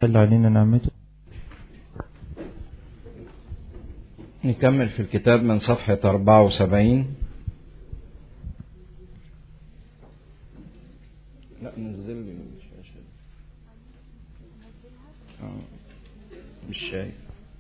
اللي علينا نعمته نكمل في الكتاب من صفحة 74 لا نزل لي من الشاشة آه، مش شايف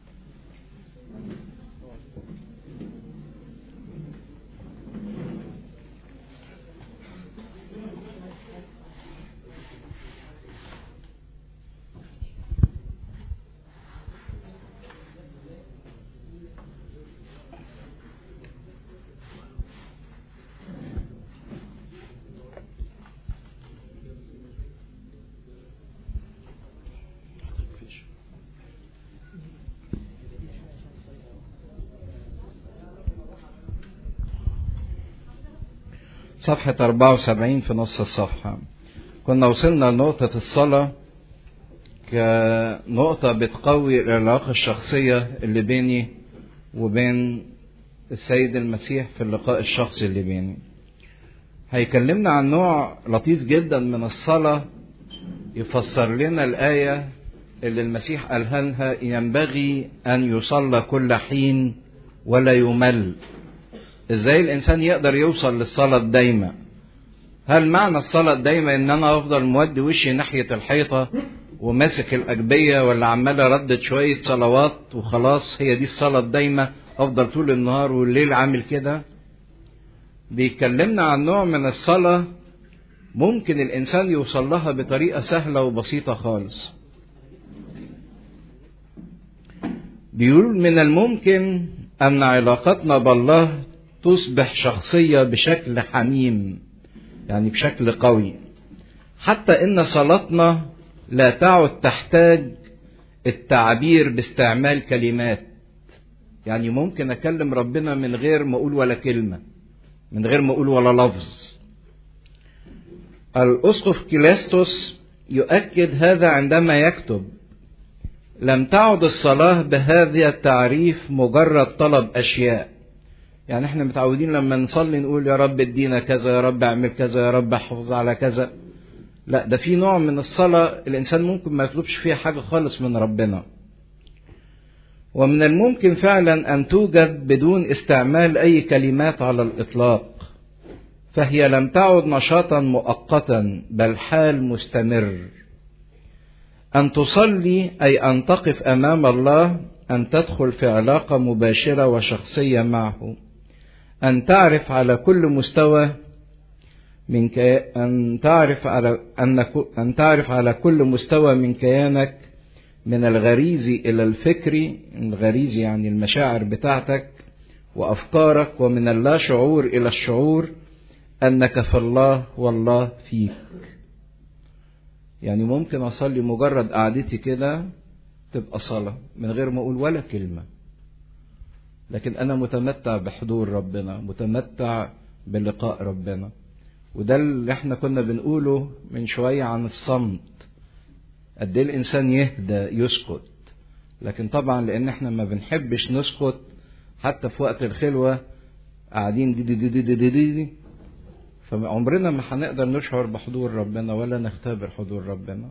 صفحة 74 في نص الصفحة كنا وصلنا لنقطة الصلاة كنقطة بتقوي العلاقة الشخصية اللي بيني وبين السيد المسيح في اللقاء الشخصي اللي بيني هيكلمنا عن نوع لطيف جدا من الصلاة يفسر لنا الآية اللي المسيح قالها لها ينبغي أن يصلى كل حين ولا يمل ازاي الانسان يقدر يوصل للصلاه الدايمه هل معنى الصلاه الدايمه ان انا افضل مودي وشي ناحيه الحيطه وماسك الاجبيه ولا عمال اردد شويه صلوات وخلاص هي دي الصلاه الدايمه افضل طول النهار والليل عامل كده بيكلمنا عن نوع من الصلاه ممكن الانسان يوصل لها بطريقه سهله وبسيطه خالص بيقول من الممكن ان علاقتنا بالله تصبح شخصية بشكل حميم يعني بشكل قوي حتى ان صلاتنا لا تعد تحتاج التعبير باستعمال كلمات يعني ممكن اكلم ربنا من غير ما اقول ولا كلمة من غير ما اقول ولا لفظ الاسقف كيلاستوس يؤكد هذا عندما يكتب لم تعد الصلاة بهذا التعريف مجرد طلب اشياء يعني احنا متعودين لما نصلي نقول يا رب ادينا كذا يا رب اعمل كذا يا رب احفظ على كذا لا ده في نوع من الصلاة الإنسان ممكن ما يطلبش فيها حاجة خالص من ربنا ومن الممكن فعلا أن توجد بدون استعمال أي كلمات على الإطلاق فهي لم تعد نشاطا مؤقتا بل حال مستمر أن تصلي أي أن تقف أمام الله أن تدخل في علاقة مباشرة وشخصية معه أن تعرف على كل مستوى من كي... أن تعرف على أن... أن تعرف على كل مستوى من كيانك من الغريزي إلى الفكري الغريزي يعني المشاعر بتاعتك وأفكارك ومن اللا شعور إلى الشعور أنك في الله والله فيك يعني ممكن أصلي مجرد قعدتي كده تبقى صلاة من غير ما أقول ولا كلمة لكن أنا متمتع بحضور ربنا متمتع بلقاء ربنا وده اللي احنا كنا بنقوله من شوية عن الصمت قد ايه الإنسان يهدى يسكت لكن طبعا لأن احنا ما بنحبش نسكت حتى في وقت الخلوة قاعدين دي دي دي دي دي, دي, دي, دي فعمرنا ما هنقدر نشعر بحضور ربنا ولا نختبر حضور ربنا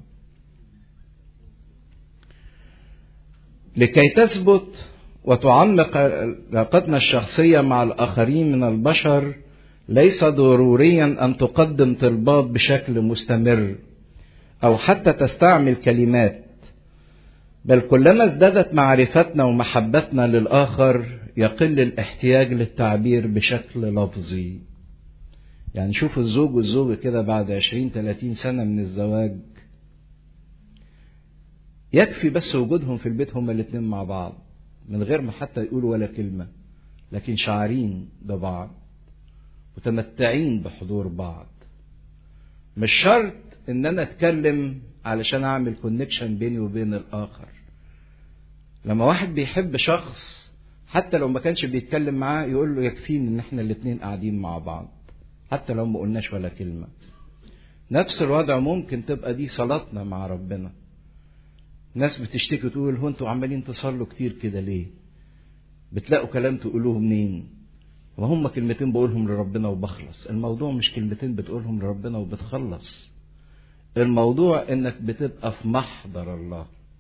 لكي تثبت وتعمق علاقتنا الشخصية مع الآخرين من البشر ليس ضروريا أن تقدم طلبات بشكل مستمر أو حتى تستعمل كلمات بل كلما ازدادت معرفتنا ومحبتنا للآخر يقل الاحتياج للتعبير بشكل لفظي يعني شوف الزوج والزوجة كده بعد عشرين تلاتين سنة من الزواج يكفي بس وجودهم في البيت هما الاتنين مع بعض من غير ما حتى يقولوا ولا كلمة لكن شعارين ببعض متمتعين بحضور بعض مش شرط ان انا اتكلم علشان اعمل كونكشن بيني وبين الاخر لما واحد بيحب شخص حتى لو ما كانش بيتكلم معاه يقول له يكفيني ان احنا الاتنين قاعدين مع بعض حتى لو ما قلناش ولا كلمة نفس الوضع ممكن تبقى دي صلاتنا مع ربنا ناس بتشتكي تقول هو انتوا عمالين تصلوا كتير كده ليه بتلاقوا كلام تقولوه منين وهم كلمتين بقولهم لربنا وبخلص الموضوع مش كلمتين بتقولهم لربنا وبتخلص الموضوع انك بتبقى في محضر الله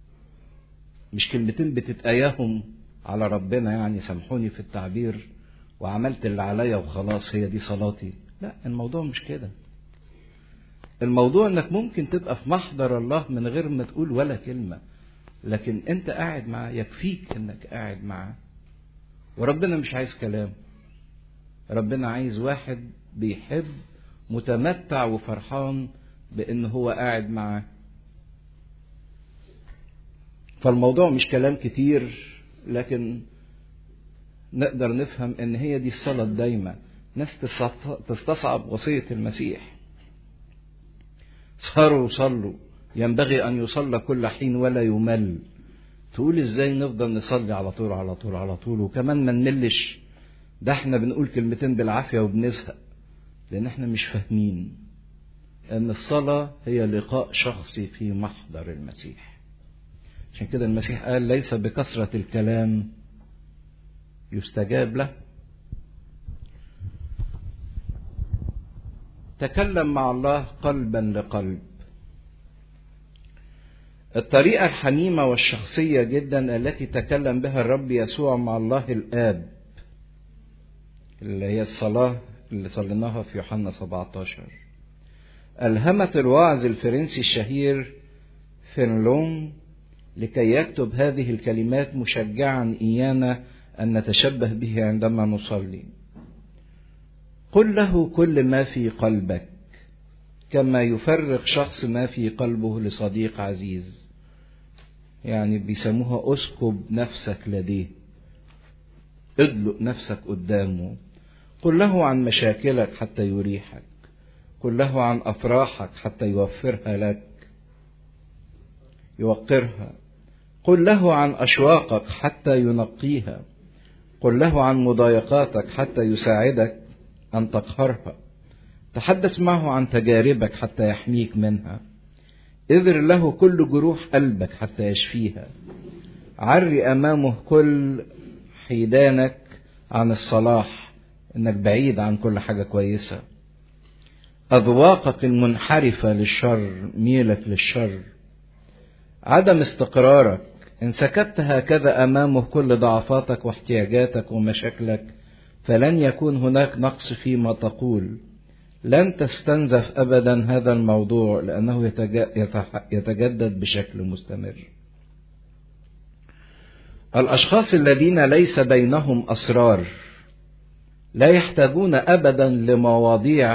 مش كلمتين بتتأيهم على ربنا يعني سامحوني في التعبير وعملت اللي عليا وخلاص هي دي صلاتي لا الموضوع مش كده الموضوع انك ممكن تبقى في محضر الله من غير ما تقول ولا كلمة لكن انت قاعد معاه يكفيك انك قاعد معاه وربنا مش عايز كلام ربنا عايز واحد بيحب متمتع وفرحان بان هو قاعد معاه فالموضوع مش كلام كتير لكن نقدر نفهم ان هي دي الصلاة الدايمة ناس تستصعب وصية المسيح سهروا وصلوا ينبغي ان يصلى كل حين ولا يمل تقول ازاي نفضل نصلي على طول على طول على طول وكمان ما نملش ده احنا بنقول كلمتين بالعافية وبنزهق لان احنا مش فاهمين ان الصلاة هي لقاء شخصي في محضر المسيح عشان كده المسيح قال ليس بكثرة الكلام يستجاب له تكلم مع الله قلبا لقلب الطريقة الحميمة والشخصية جدا التي تكلم بها الرب يسوع مع الله الآب اللي هي الصلاة اللي صليناها في يوحنا 17 ألهمت الواعظ الفرنسي الشهير فينلون لكي يكتب هذه الكلمات مشجعا إيانا أن نتشبه به عندما نصلي قل له كل ما في قلبك كما يفرغ شخص ما في قلبه لصديق عزيز يعني بيسموها اسكب نفسك لديه ادلق نفسك قدامه قل له عن مشاكلك حتى يريحك قل له عن افراحك حتى يوفرها لك يوقرها قل له عن اشواقك حتى ينقيها قل له عن مضايقاتك حتى يساعدك ان تقهرها تحدث معه عن تجاربك حتى يحميك منها اذر له كل جروح قلبك حتى يشفيها عري امامه كل حيدانك عن الصلاح انك بعيد عن كل حاجه كويسه اذواقك المنحرفه للشر ميلك للشر عدم استقرارك ان سكت هكذا امامه كل ضعفاتك واحتياجاتك ومشاكلك فلن يكون هناك نقص فيما تقول لن تستنزف ابدا هذا الموضوع لانه يتجدد بشكل مستمر الاشخاص الذين ليس بينهم اسرار لا يحتاجون ابدا لمواضيع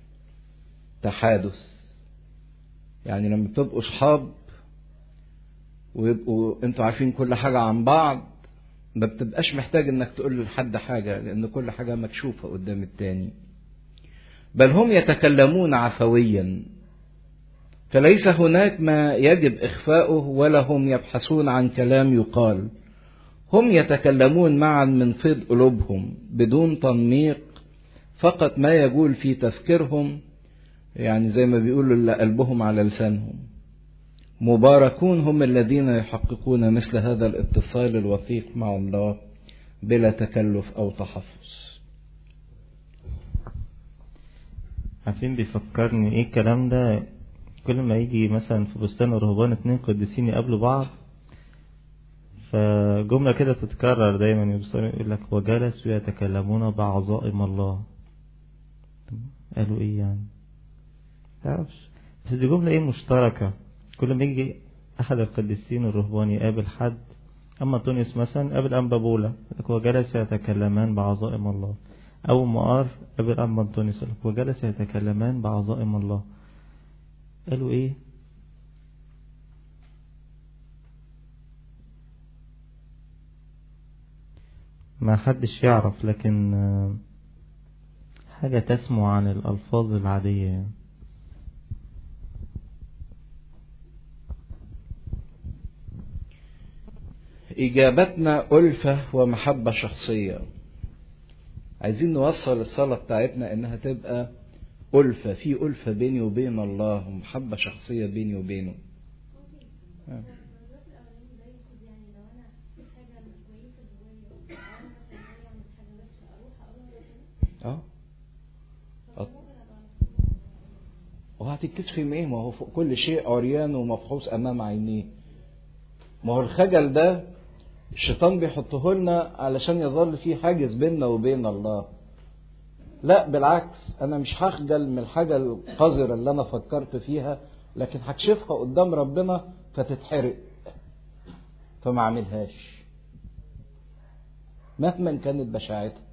تحادث يعني لما بتبقوا اصحاب ويبقوا انتوا عارفين كل حاجه عن بعض ما بتبقاش محتاج انك تقول لحد حاجه لان كل حاجه مكشوفه قدام التاني بل هم يتكلمون عفويا فليس هناك ما يجب اخفاؤه ولا هم يبحثون عن كلام يقال هم يتكلمون معا من فيض قلوبهم بدون تنميق فقط ما يقول في تفكيرهم يعني زي ما بيقولوا اللي قلبهم على لسانهم مباركون هم الذين يحققون مثل هذا الاتصال الوثيق مع الله بلا تكلف او تحفظ عارفين بيفكرني ايه الكلام ده كل ما يجي مثلا في بستان الرهبان اتنين قديسين يقابلوا بعض فجملة كده تتكرر دايما يقول لك وجلسوا يتكلمون بعظائم الله قالوا ايه يعني تعرفش بس دي جملة ايه مشتركة كل ما يجي احد القديسين الرهبان يقابل حد اما تونس مثلا قابل انبا بولا وجلس يتكلمان بعظائم الله أو مقار قابل أما أنطونيوس وجلس يتكلمان بعظائم الله قالوا إيه ما حدش يعرف لكن حاجة تسمو عن الألفاظ العادية يعني. إجابتنا ألفة ومحبة شخصية عايزين نوصل الصلاة بتاعتنا إنها تبقى ألفة في ألفة بيني وبين الله ومحبة شخصية بيني وبينه آه. اه وهتتكسفي من ايه ما هو كل شيء عريان ومفحوص امام عينيه ما هو الخجل ده الشيطان بيحطه لنا علشان يظل فيه حاجز بيننا وبين الله لا بالعكس انا مش هخجل من الحاجه القذره اللي انا فكرت فيها لكن هكشفها قدام ربنا فتتحرق فما اعملهاش مهما كانت بشاعتها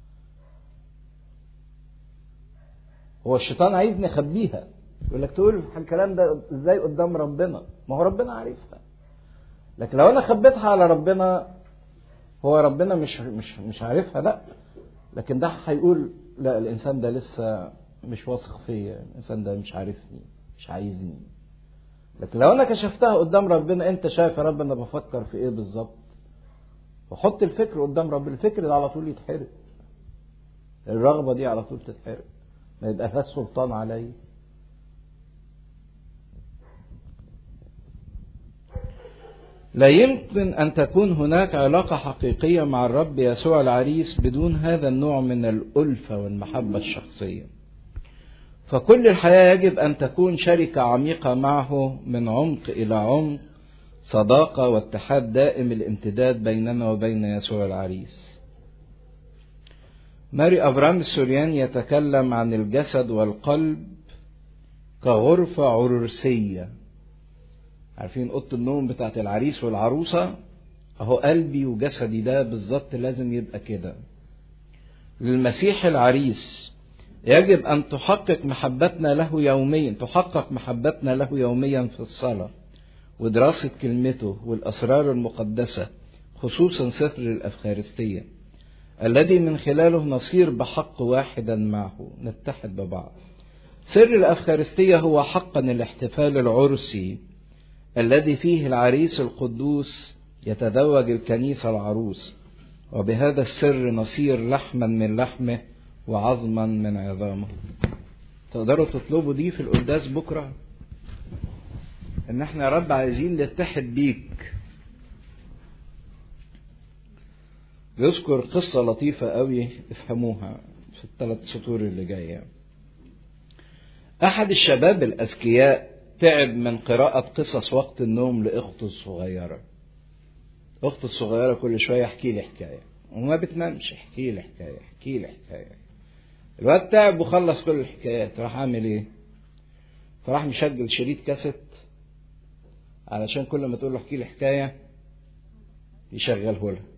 هو الشيطان عايزني اخبيها يقول لك تقول الكلام ده ازاي قدام ربنا ما هو ربنا عارفها لكن لو انا خبيتها على ربنا هو ربنا مش مش مش عارفها لا لكن ده هيقول لا الانسان ده لسه مش واثق فيا الانسان ده مش عارفني مش عايزني لكن لو انا كشفتها قدام ربنا انت شايف يا رب انا بفكر في ايه بالظبط وحط الفكر قدام رب الفكر ده على طول يتحرق الرغبه دي على طول تتحرق ما يبقى لها سلطان علي لا يمكن ان تكون هناك علاقه حقيقيه مع الرب يسوع العريس بدون هذا النوع من الالفه والمحبه الشخصيه فكل الحياه يجب ان تكون شركه عميقه معه من عمق الى عمق صداقه واتحاد دائم الامتداد بيننا وبين يسوع العريس ماري ابرام السورياني يتكلم عن الجسد والقلب كغرفه عرسيه عارفين اوضه النوم بتاعت العريس والعروسه اهو قلبي وجسدي ده بالظبط لازم يبقى كده للمسيح العريس يجب ان تحقق محبتنا له يوميا تحقق محبتنا له يوميا في الصلاه ودراسه كلمته والاسرار المقدسه خصوصا سفر الافخارستيه الذي من خلاله نصير بحق واحدا معه نتحد ببعض سر الافخارستيه هو حقا الاحتفال العرسي الذي فيه العريس القدوس يتزوج الكنيسة العروس وبهذا السر نصير لحما من لحمه وعظما من عظامه تقدروا تطلبوا دي في القداس بكرة ان احنا يا رب عايزين نتحد بيك يذكر قصة لطيفة قوي افهموها في الثلاث سطور اللي جاية احد الشباب الاذكياء تعب من قراءة قصص وقت النوم لأخته الصغيرة أخته الصغيرة كل شوية احكي لي حكاية وما بتنامش احكي لي حكاية احكي لي حكاية الواد تعب وخلص كل الحكايات راح عامل ايه فراح مشغل شريط كاسيت علشان كل ما تقول له احكي لي حكاية يشغله لها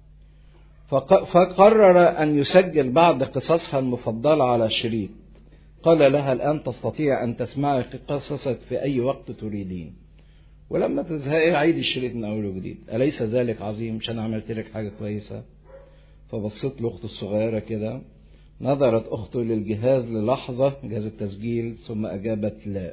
فقرر أن يسجل بعض قصصها المفضلة على الشريط قال لها الآن تستطيع أن تسمعي قصصك في أي وقت تريدين ولما تزهقي عيد الشريط من أول وجديد أليس ذلك عظيم مش أنا عملت لك حاجة كويسة فبصيت لأخته الصغيرة كده نظرت أخته للجهاز للحظة جهاز التسجيل ثم أجابت لا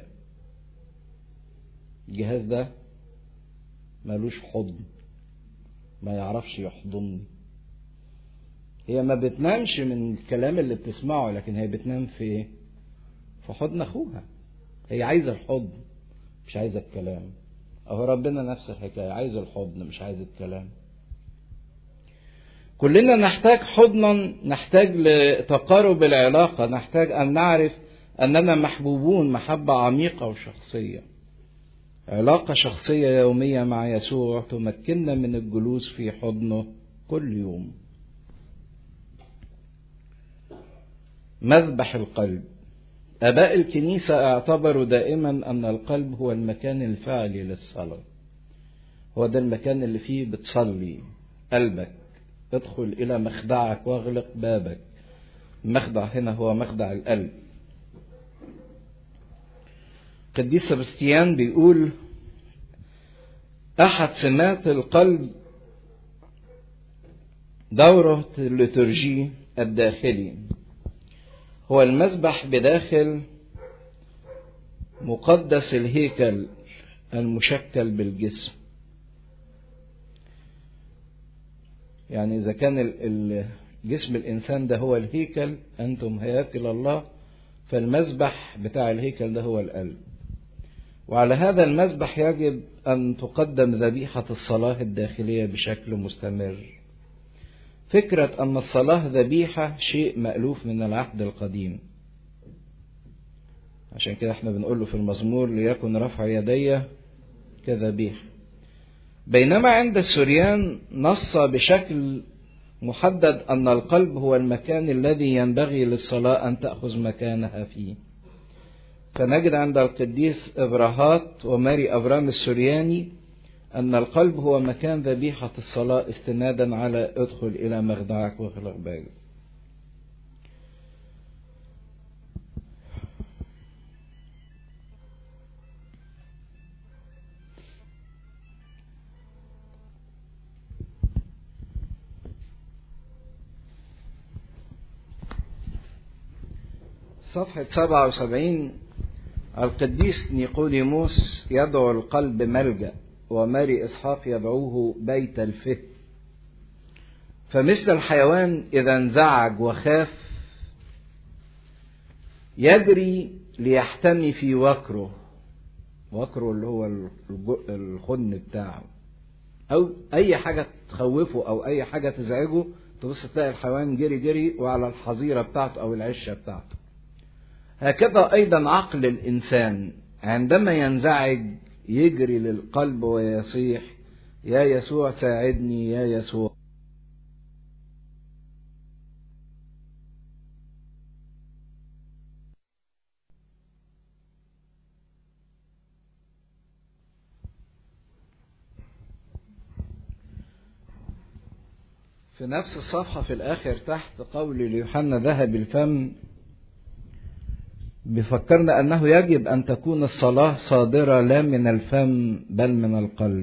الجهاز ده ملوش حضن ما يعرفش يحضني هي ما بتنامش من الكلام اللي بتسمعه لكن هي بتنام في ايه في حضن اخوها هي عايزه الحضن مش عايزه الكلام اهو ربنا نفس الحكايه عايز الحضن مش عايز الكلام كلنا نحتاج حضنا نحتاج لتقارب العلاقه نحتاج ان نعرف اننا محبوبون محبه عميقه وشخصيه علاقه شخصيه يوميه مع يسوع تمكننا من الجلوس في حضنه كل يوم مذبح القلب اباء الكنيسه اعتبروا دائما ان القلب هو المكان الفعلي للصلاه هو ده المكان اللي فيه بتصلي قلبك ادخل الى مخدعك واغلق بابك المخدع هنا هو مخدع القلب قديس سبستيان بيقول احد سمات القلب دوره الليتورجي الداخلي هو المسبح بداخل مقدس الهيكل المشكل بالجسم يعني إذا كان جسم الإنسان ده هو الهيكل أنتم هياكل الله فالمسبح بتاع الهيكل ده هو القلب وعلى هذا المسبح يجب أن تقدم ذبيحة الصلاة الداخلية بشكل مستمر فكرة أن الصلاة ذبيحة شيء مألوف من العهد القديم عشان كده احنا بنقول له في المزمور ليكن رفع يدي كذبيحة بينما عند السوريان نص بشكل محدد أن القلب هو المكان الذي ينبغي للصلاة أن تأخذ مكانها فيه فنجد عند القديس إبراهات وماري أبرام السورياني أن القلب هو مكان ذبيحة الصلاة استنادا على ادخل إلى مخدعك واغلق بابك صفحة 77 القديس نيقوديموس يدعو القلب ملجأ وماري إسحاق يدعوه بيت الفه فمثل الحيوان إذا انزعج وخاف يجري ليحتمي في وكره وكره اللي هو الخن بتاعه أو أي حاجة تخوفه أو أي حاجة تزعجه تبص تلاقي الحيوان جري جري وعلى الحظيرة بتاعته أو العشة بتاعته هكذا أيضا عقل الإنسان عندما ينزعج يجري للقلب ويصيح يا يسوع ساعدني يا يسوع في نفس الصفحة في الآخر تحت قول ليوحنا ذهب الفم بيفكرنا أنه يجب أن تكون الصلاة صادرة لا من الفم بل من القلب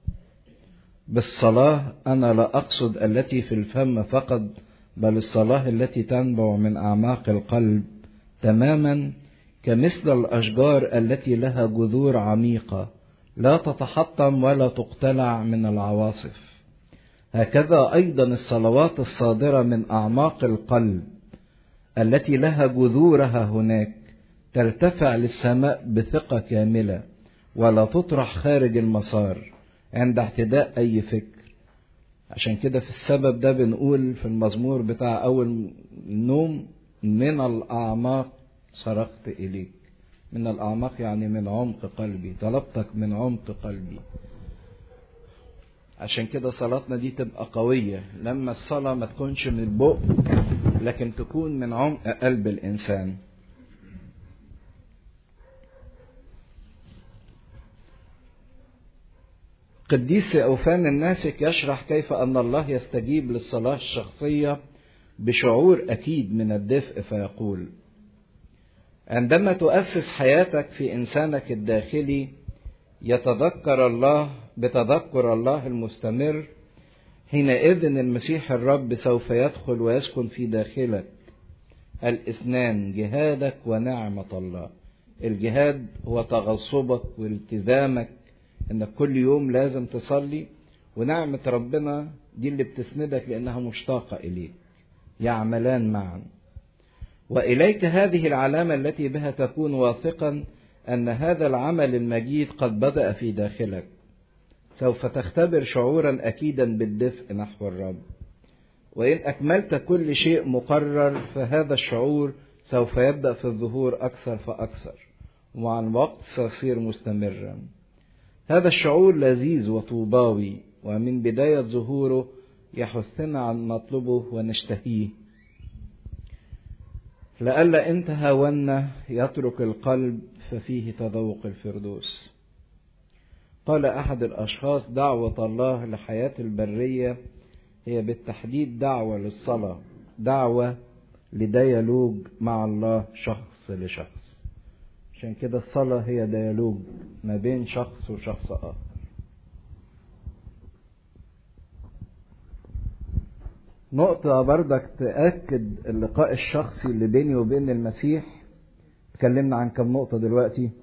بالصلاة أنا لا أقصد التي في الفم فقط بل الصلاة التي تنبع من أعماق القلب تماما كمثل الأشجار التي لها جذور عميقة لا تتحطم ولا تقتلع من العواصف هكذا أيضا الصلوات الصادرة من أعماق القلب التي لها جذورها هناك ترتفع للسماء بثقة كاملة ولا تطرح خارج المسار عند اعتداء أي فكر عشان كده في السبب ده بنقول في المزمور بتاع أول النوم من الأعماق صرخت إليك من الأعماق يعني من عمق قلبي طلبتك من عمق قلبي عشان كده صلاتنا دي تبقى قوية لما الصلاة ما تكونش من البق لكن تكون من عمق قلب الإنسان قديس أوفان الناسك يشرح كيف أن الله يستجيب للصلاة الشخصية بشعور أكيد من الدفء فيقول عندما تؤسس حياتك في إنسانك الداخلي يتذكر الله بتذكر الله المستمر حينئذ المسيح الرب سوف يدخل ويسكن في داخلك الاثنان جهادك ونعمة الله الجهاد هو تغصبك والتزامك انك كل يوم لازم تصلي ونعمة ربنا دي اللي بتسندك لانها مشتاقة اليك يعملان معا واليك هذه العلامة التي بها تكون واثقا ان هذا العمل المجيد قد بدأ في داخلك سوف تختبر شعورا اكيدا بالدفء نحو الرب وان اكملت كل شيء مقرر فهذا الشعور سوف يبدأ في الظهور اكثر فاكثر ومع الوقت سيصير مستمرا هذا الشعور لذيذ وطوباوي ومن بداية ظهوره يحثنا عن نطلبه ونشتهيه لئلا انت هاونا يترك القلب ففيه تذوق الفردوس قال احد الاشخاص دعوة الله لحياة البرية هي بالتحديد دعوة للصلاة دعوة لديالوج مع الله شخص لشخص عشان كده الصلاة هي ديالوج ما بين شخص وشخص آخر نقطة بردك تأكد اللقاء الشخصي اللي بيني وبين المسيح اتكلمنا عن كم نقطة دلوقتي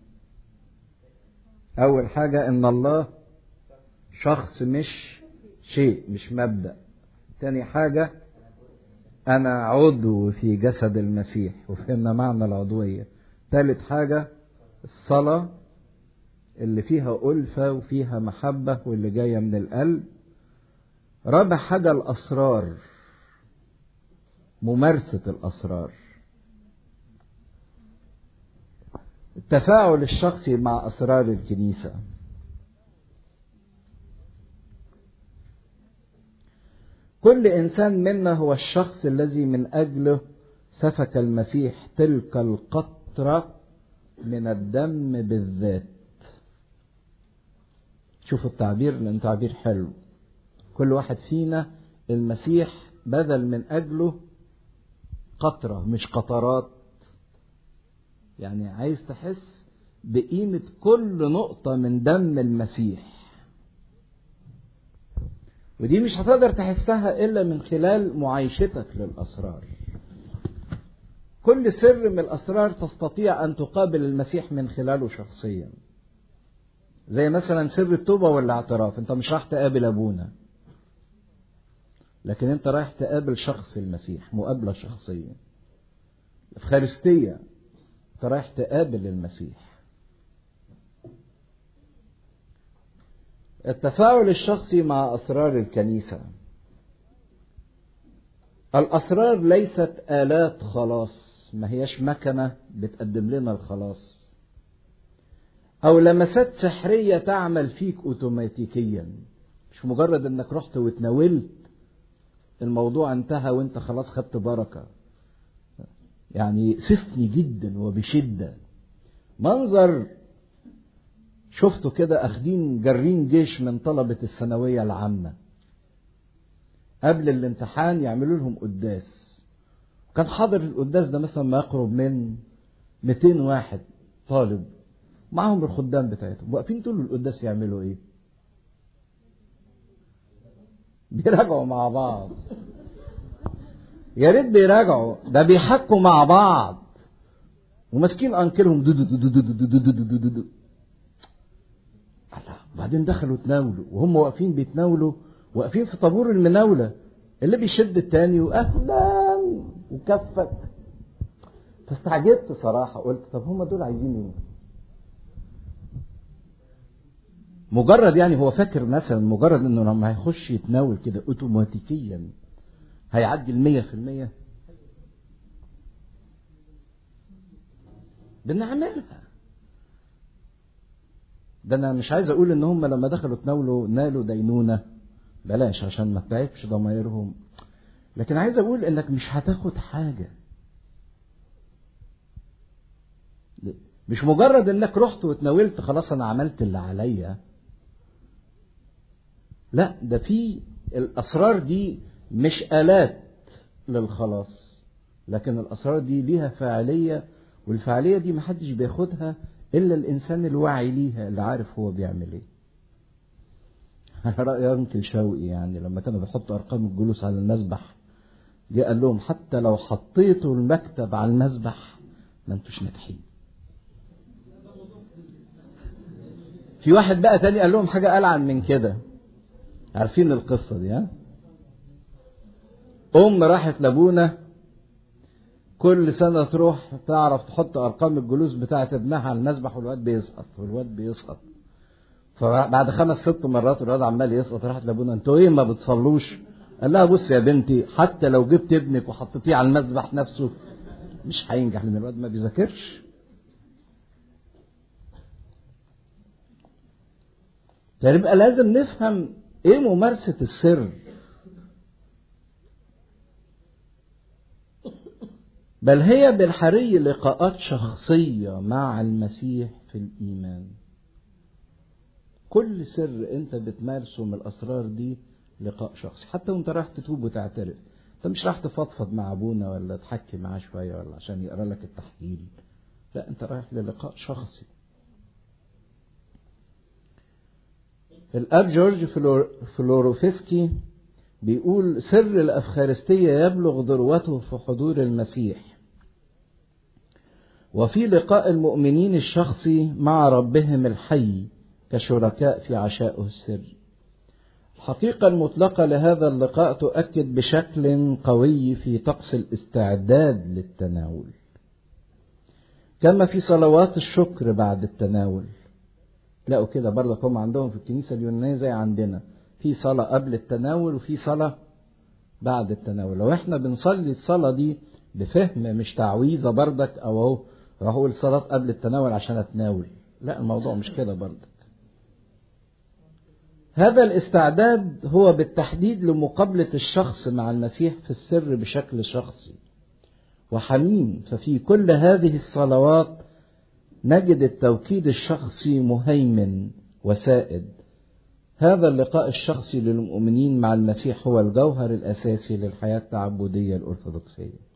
أول حاجة إن الله شخص مش شيء مش مبدأ تاني حاجة أنا عضو في جسد المسيح وفهمنا معنى العضوية ثالث حاجة الصلاة اللي فيها ألفة وفيها محبة واللي جاية من القلب رابع حاجة الأسرار ممارسة الأسرار التفاعل الشخصي مع أسرار الكنيسة كل إنسان منا هو الشخص الذي من أجله سفك المسيح تلك القطرة من الدم بالذات شوفوا التعبير لأن تعبير حلو كل واحد فينا المسيح بذل من أجله قطرة مش قطرات يعني عايز تحس بقيمة كل نقطة من دم المسيح ودي مش هتقدر تحسها إلا من خلال معايشتك للأسرار كل سر من الأسرار تستطيع أن تقابل المسيح من خلاله شخصيا زي مثلا سر التوبة والاعتراف انت مش راح تقابل أبونا لكن انت رايح تقابل شخص المسيح مقابلة شخصية الإفخارستية انت رايح تقابل المسيح التفاعل الشخصي مع أسرار الكنيسة الأسرار ليست آلات خلاص ما هياش مكنة بتقدم لنا الخلاص أو لمسات سحرية تعمل فيك أوتوماتيكيا مش مجرد إنك رحت واتناولت الموضوع انتهى وانت خلاص خدت بركة يعني سفني جدا وبشدة منظر شفته كده اخدين جارين جيش من طلبة الثانوية العامة قبل الامتحان يعملوا لهم قداس كان حاضر القداس ده مثلا ما يقرب من 200 واحد طالب معاهم الخدام بتاعتهم واقفين طول القداس يعملوا ايه بيراجعوا مع بعض يا ريت بيراجعوا ده بيحكوا مع بعض وماسكين انكلهم دو دو دو دو دو دو دو دو دو دو دو. الله بعدين دخلوا تناولوا وهم واقفين بيتناولوا واقفين في طابور المناولة اللي بيشد التاني واهلا وكفك فاستعجبت صراحة قلت طب هم دول عايزين ايه مجرد يعني هو فاكر مثلا مجرد انه لما هيخش يتناول كده اوتوماتيكيا هيعدي المية في المية بنعملها ده انا مش عايز اقول ان هم لما دخلوا تناولوا نالوا دينونة بلاش عشان ما تعبش ضمايرهم لكن عايز اقول انك مش هتاخد حاجة مش مجرد انك رحت وتناولت خلاص انا عملت اللي عليا لا ده في الاسرار دي مش الات للخلاص لكن الاسرار دي ليها فاعليه والفاعليه دي محدش بياخدها الا الانسان الواعي ليها اللي عارف هو بيعمل ايه على راي انكل شوقي يعني لما كانوا بيحطوا ارقام الجلوس على المسبح جه قال لهم حتى لو حطيتوا المكتب على المسبح ما انتوش ناجحين في واحد بقى تاني قال لهم حاجه العن من كده عارفين القصة دي ها؟ أم راحت لأبونا كل سنة تروح تعرف تحط أرقام الجلوس بتاعة ابنها على المسبح والواد بيسقط والواد بيسقط فبعد خمس ست مرات الواد عمال يسقط راحت لأبونا أنتوا إيه ما بتصلوش؟ قال لها بص يا بنتي حتى لو جبت ابنك وحطيتيه على المسبح نفسه مش هينجح لأن الواد ما بيذاكرش فيبقى لازم نفهم ايه ممارسة السر بل هي بالحري لقاءات شخصية مع المسيح في الإيمان كل سر انت بتمارسه من الأسرار دي لقاء شخصي حتى وانت رايح تتوب وتعترف انت مش رايح تفضفض مع ابونا ولا تحكي معاه شوية ولا عشان يقرا لك التحليل لا انت رايح للقاء شخصي الاب جورج فلوروفسكي بيقول سر الافخارستيه يبلغ ذروته في حضور المسيح وفي لقاء المؤمنين الشخصي مع ربهم الحي كشركاء في عشائه السر الحقيقه المطلقه لهذا اللقاء تؤكد بشكل قوي في طقس الاستعداد للتناول كما في صلوات الشكر بعد التناول تلاقوا كده برضك هم عندهم في الكنيسة اليونانية زي عندنا في صلاة قبل التناول وفي صلاة بعد التناول لو احنا بنصلي الصلاة دي بفهم مش تعويذة برضك او اهو راح اقول صلاة قبل التناول عشان اتناول لا الموضوع مش كده برضك هذا الاستعداد هو بالتحديد لمقابلة الشخص مع المسيح في السر بشكل شخصي وحميم ففي كل هذه الصلوات نجد التوكيد الشخصي مهيمن وسائد هذا اللقاء الشخصي للمؤمنين مع المسيح هو الجوهر الأساسي للحياة التعبدية الأرثوذكسية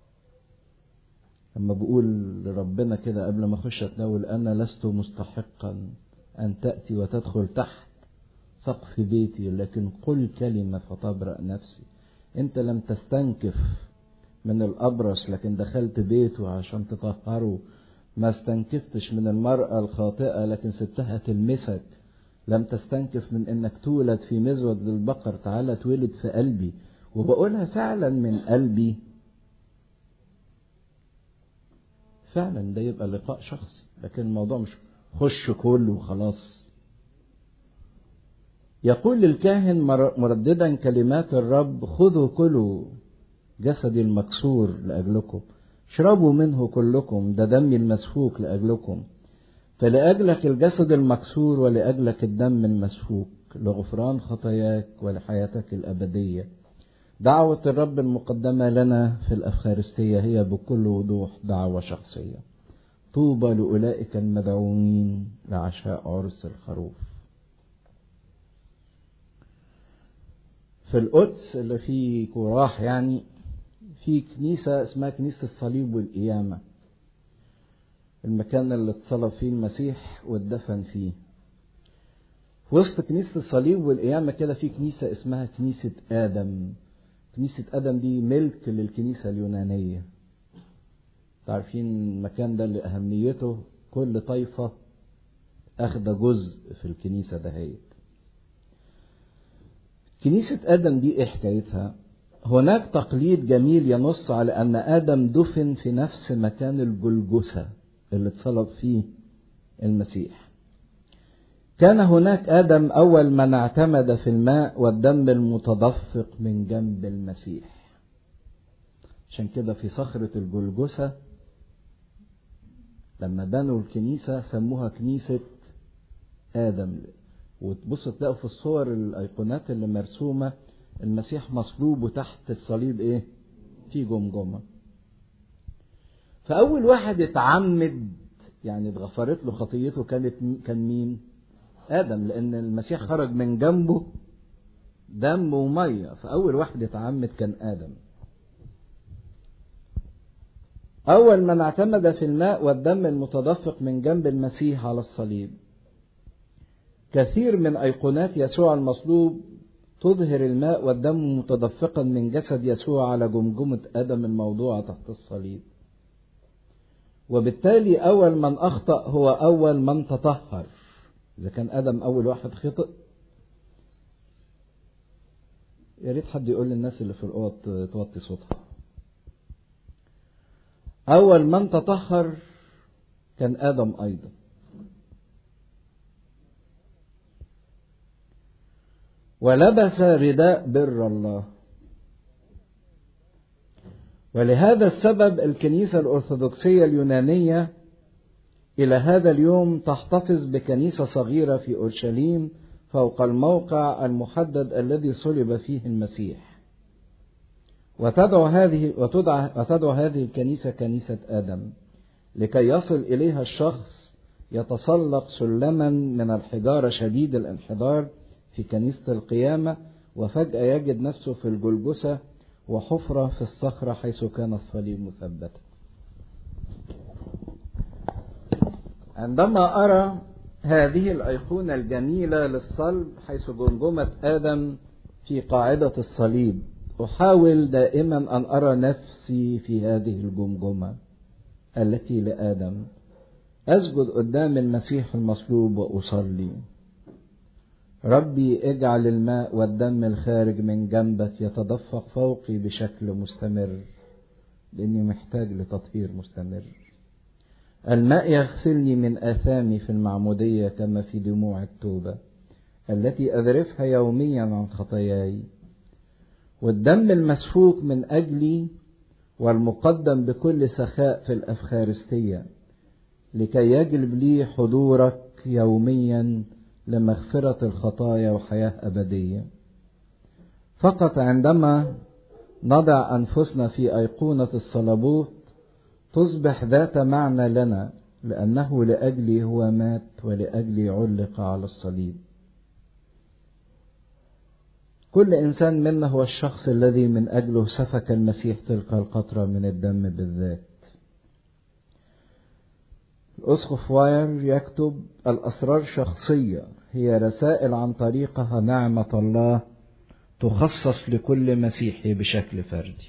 لما بقول لربنا كده قبل ما أخش أتناول أنا لست مستحقا أن تأتي وتدخل تحت سقف بيتي لكن قل كلمة فتبرأ نفسي أنت لم تستنكف من الأبرص لكن دخلت بيته عشان تطهره ما استنكفتش من المرأة الخاطئة لكن سبتها تلمسك لم تستنكف من انك تولد في مزود للبقر تعالى تولد في قلبي وبقولها فعلا من قلبي فعلا ده يبقى لقاء شخصي لكن الموضوع مش خش كله وخلاص يقول للكاهن مرددا كلمات الرب خذوا كلوا جسدي المكسور لأجلكم اشربوا منه كلكم ده دمي المسفوك لأجلكم فلأجلك الجسد المكسور ولأجلك الدم المسفوك لغفران خطاياك ولحياتك الأبدية دعوة الرب المقدمة لنا في الأفخارستية هي بكل وضوح دعوة شخصية طوبى لأولئك المدعوين لعشاء عرس الخروف في القدس اللي في كوراح يعني في كنيسة اسمها كنيسة الصليب والقيامة المكان اللي اتصلب فيه المسيح واتدفن فيه في وسط كنيسة الصليب والقيامة كده في كنيسة اسمها كنيسة آدم كنيسة آدم دي ملك للكنيسة اليونانية تعرفين المكان ده لأهميته كل طائفة أخذ جزء في الكنيسة دهيت كنيسة آدم دي إيه حكايتها؟ هناك تقليد جميل ينص على أن آدم دفن في نفس مكان الجلجسة اللي اتصلب فيه المسيح كان هناك آدم أول من اعتمد في الماء والدم المتدفق من جنب المسيح عشان كده في صخرة الجلجسة لما بنوا الكنيسة سموها كنيسة آدم وتبص تلاقوا في الصور الأيقونات اللي مرسومة المسيح مصلوب وتحت الصليب إيه؟ في جمجمة فأول واحد اتعمد يعني اتغفرت له خطيته كانت كان مين؟ آدم لأن المسيح خرج من جنبه دم ومية فأول واحد اتعمد كان آدم أول من اعتمد في الماء والدم المتدفق من جنب المسيح على الصليب كثير من أيقونات يسوع المصلوب تظهر الماء والدم متدفقا من جسد يسوع على جمجمة آدم الموضوعة تحت الصليب وبالتالي أول من أخطأ هو أول من تطهر إذا كان آدم أول واحد خطأ يا ريت حد يقول للناس اللي في الأوض توطي صوتها أول من تطهر كان آدم أيضا ولبس رداء بر الله ولهذا السبب الكنيسة الأرثوذكسية اليونانية إلى هذا اليوم تحتفظ بكنيسة صغيرة في أورشليم فوق الموقع المحدد الذي صلب فيه المسيح وتدعو هذه وتدعى وتدعو هذه الكنيسة كنيسة آدم لكي يصل إليها الشخص يتسلق سلما من الحجارة شديد الانحدار في كنيسة القيامة وفجأة يجد نفسه في الجلجسة وحفرة في الصخرة حيث كان الصليب مثبتا عندما أرى هذه الأيقونة الجميلة للصلب حيث جمجمة آدم في قاعدة الصليب أحاول دائما أن أرى نفسي في هذه الجمجمة التي لآدم أسجد قدام المسيح المصلوب وأصلي ربي اجعل الماء والدم الخارج من جنبك يتدفق فوقي بشكل مستمر لاني محتاج لتطهير مستمر الماء يغسلني من اثامي في المعموديه كما في دموع التوبه التي اذرفها يوميا عن خطاياي والدم المسفوك من اجلي والمقدم بكل سخاء في الافخارستيه لكي يجلب لي حضورك يوميا لمغفرة الخطايا وحياة أبدية فقط عندما نضع أنفسنا في أيقونة الصلبوت تصبح ذات معنى لنا لأنه لأجلي هو مات ولأجلي علق على الصليب كل إنسان منا هو الشخص الذي من أجله سفك المسيح تلك القطرة من الدم بالذات الأسقف واير يكتب الأسرار شخصية هي رسائل عن طريقها نعمة الله تخصص لكل مسيحي بشكل فردي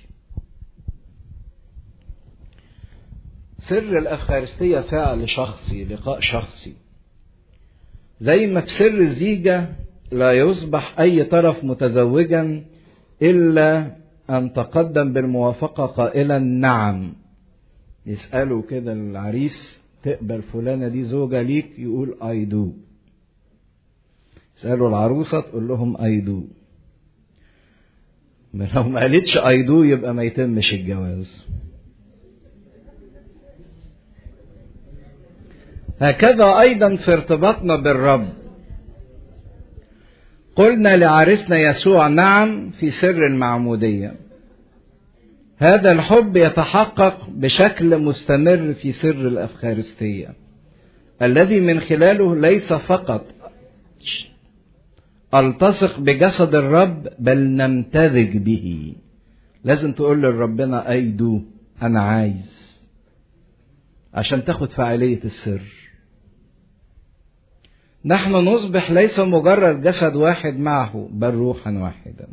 سر الأفخارستية فعل شخصي لقاء شخصي زي ما في سر الزيجة لا يصبح أي طرف متزوجا إلا أن تقدم بالموافقة قائلا نعم يسألوا كده العريس تقبل فلانة دي زوجة ليك يقول I do يسألوا العروسة تقول لهم I do لو ما قالتش I do يبقى ما يتمش الجواز هكذا أيضا في ارتباطنا بالرب قلنا لعريسنا يسوع نعم في سر المعمودية هذا الحب يتحقق بشكل مستمر في سر الأفخارستية الذي من خلاله ليس فقط التصق بجسد الرب بل نمتزج به لازم تقول لربنا أيدو أنا عايز عشان تاخد فعالية السر نحن نصبح ليس مجرد جسد واحد معه بل روحا واحدا